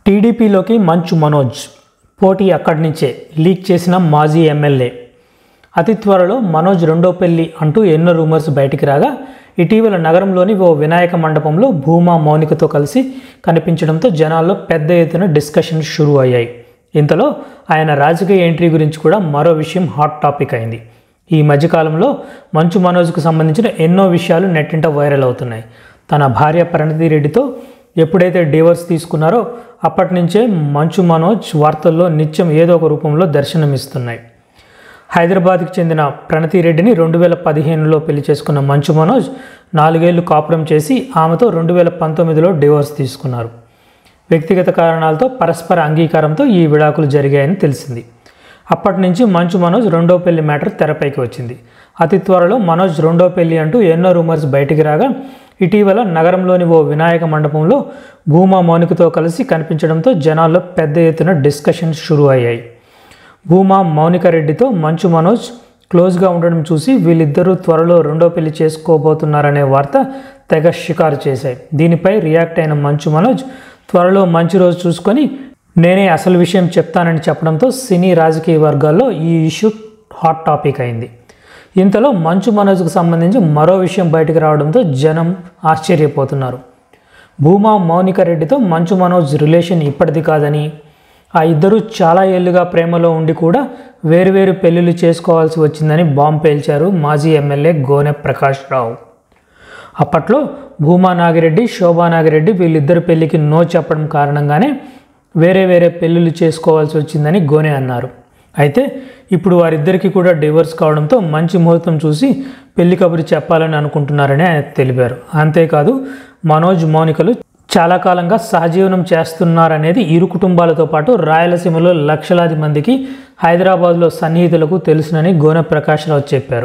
టీడీపీలోకి మంచు మనోజ్ పోటీ అక్కడి నుంచే లీక్ చేసిన మాజీ ఎమ్మెల్యే అతి త్వరలో మనోజ్ రెండో పెళ్లి అంటూ ఎన్నో రూమర్స్ బయటికి రాగా ఇటీవల నగరంలోని ఓ వినాయక మండపంలో భూమా మౌనికతో కలిసి కనిపించడంతో జనాల్లో పెద్ద ఎత్తున డిస్కషన్స్ షురూ అయ్యాయి ఇంతలో ఆయన రాజకీయ ఎంట్రీ గురించి కూడా మరో విషయం హాట్ టాపిక్ అయింది ఈ మధ్యకాలంలో మంచు మనోజ్కు సంబంధించిన ఎన్నో విషయాలు నెట్టింట వైరల్ అవుతున్నాయి తన భార్య ప్రణతి రెడ్డితో ఎప్పుడైతే డివోర్స్ తీసుకున్నారో అప్పటి నుంచే మంచు మనోజ్ వార్తల్లో నిత్యం ఏదో ఒక రూపంలో దర్శనమిస్తున్నాయి హైదరాబాద్కి చెందిన ప్రణతి రెడ్డిని రెండు వేల పదిహేనులో పెళ్లి చేసుకున్న మంచు మనోజ్ నాలుగేళ్లు కాపురం చేసి ఆమెతో రెండు వేల పంతొమ్మిదిలో డివోర్స్ తీసుకున్నారు వ్యక్తిగత కారణాలతో పరస్పర అంగీకారంతో ఈ విడాకులు జరిగాయని తెలిసింది అప్పటి నుంచి మంచు మనోజ్ రెండో పెళ్లి మ్యాటర్ తెరపైకి వచ్చింది అతి త్వరలో మనోజ్ రెండో పెళ్లి అంటూ ఎన్నో రూమర్స్ బయటికి రాగా ఇటీవల నగరంలోని ఓ వినాయక మండపంలో భూమా మౌనికతో కలిసి కనిపించడంతో జనాల్లో పెద్ద ఎత్తున డిస్కషన్స్ షురూ అయ్యాయి భూమా మౌనిక రెడ్డితో మంచు మనోజ్ క్లోజ్గా ఉండడం చూసి వీళ్ళిద్దరూ త్వరలో రెండో పెళ్లి చేసుకోబోతున్నారనే వార్త తెగ షికారు చేశాయి దీనిపై రియాక్ట్ అయిన మంచు మనోజ్ త్వరలో మంచి రోజు చూసుకొని నేనే అసలు విషయం చెప్తానని చెప్పడంతో సినీ రాజకీయ వర్గాల్లో ఈ ఇష్యూ హాట్ టాపిక్ అయింది ఇంతలో మంచు మనోజ్కు సంబంధించి మరో విషయం బయటకు రావడంతో జనం ఆశ్చర్యపోతున్నారు భూమా మౌనిక రెడ్డితో మంచు మనోజ్ రిలేషన్ ఇప్పటిది కాదని ఆ ఇద్దరు చాలా ఏళ్ళుగా ప్రేమలో ఉండి కూడా వేరువేరు పెళ్లిళ్ళు చేసుకోవాల్సి వచ్చిందని బాంబు పేల్చారు మాజీ ఎమ్మెల్యే గోనె ప్రకాష్ రావు అప్పట్లో భూమా నాగిరెడ్డి శోభా నాగిరెడ్డి వీళ్ళిద్దరి పెళ్లికి నో చెప్పడం కారణంగానే వేరే వేరే పెళ్ళిళ్ళు చేసుకోవాల్సి వచ్చిందని గోనె అన్నారు అయితే ఇప్పుడు వారిద్దరికీ కూడా డివోర్స్ కావడంతో మంచి ముహూర్తం చూసి పెళ్లి కబురు చెప్పాలని అనుకుంటున్నారని ఆయన తెలిపారు అంతేకాదు మనోజ్ మౌనికలు చాలా కాలంగా సహజీవనం చేస్తున్నారనేది ఇరు కుటుంబాలతో పాటు రాయలసీమలో లక్షలాది మందికి హైదరాబాద్లో సన్నిహితులకు తెలుసునని గోనె ప్రకాశ్రావు చెప్పారు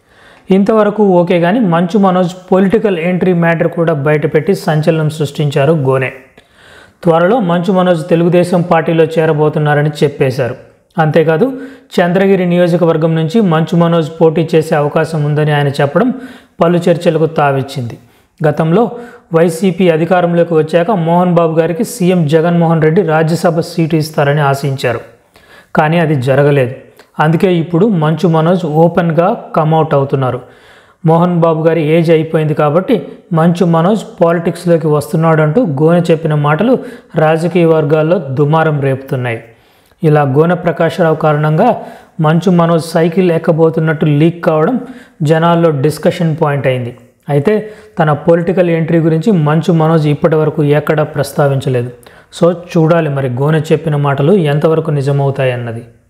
ఇంతవరకు ఓకే కానీ మంచు మనోజ్ పొలిటికల్ ఎంట్రీ మ్యాటర్ కూడా బయటపెట్టి సంచలనం సృష్టించారు గోనె త్వరలో మంచు మనోజ్ తెలుగుదేశం పార్టీలో చేరబోతున్నారని చెప్పేశారు అంతేకాదు చంద్రగిరి నియోజకవర్గం నుంచి మంచు మనోజ్ పోటీ చేసే అవకాశం ఉందని ఆయన చెప్పడం పలు చర్చలకు తావిచ్చింది గతంలో వైసీపీ అధికారంలోకి వచ్చాక మోహన్ బాబు గారికి సీఎం జగన్మోహన్ రెడ్డి రాజ్యసభ సీటు ఇస్తారని ఆశించారు కానీ అది జరగలేదు అందుకే ఇప్పుడు మంచు మనోజ్ ఓపెన్గా కమ్అవుట్ అవుతున్నారు మోహన్ బాబు గారి ఏజ్ అయిపోయింది కాబట్టి మంచు మనోజ్ పాలిటిక్స్లోకి వస్తున్నాడంటూ గోనె చెప్పిన మాటలు రాజకీయ వర్గాల్లో దుమారం రేపుతున్నాయి ఇలా గోనె ప్రకాశ్రావు కారణంగా మంచు మనోజ్ సైకిల్ ఎక్కబోతున్నట్టు లీక్ కావడం జనాల్లో డిస్కషన్ పాయింట్ అయింది అయితే తన పొలిటికల్ ఎంట్రీ గురించి మంచు మనోజ్ ఇప్పటి వరకు ఎక్కడా ప్రస్తావించలేదు సో చూడాలి మరి గోనె చెప్పిన మాటలు ఎంతవరకు నిజమవుతాయన్నది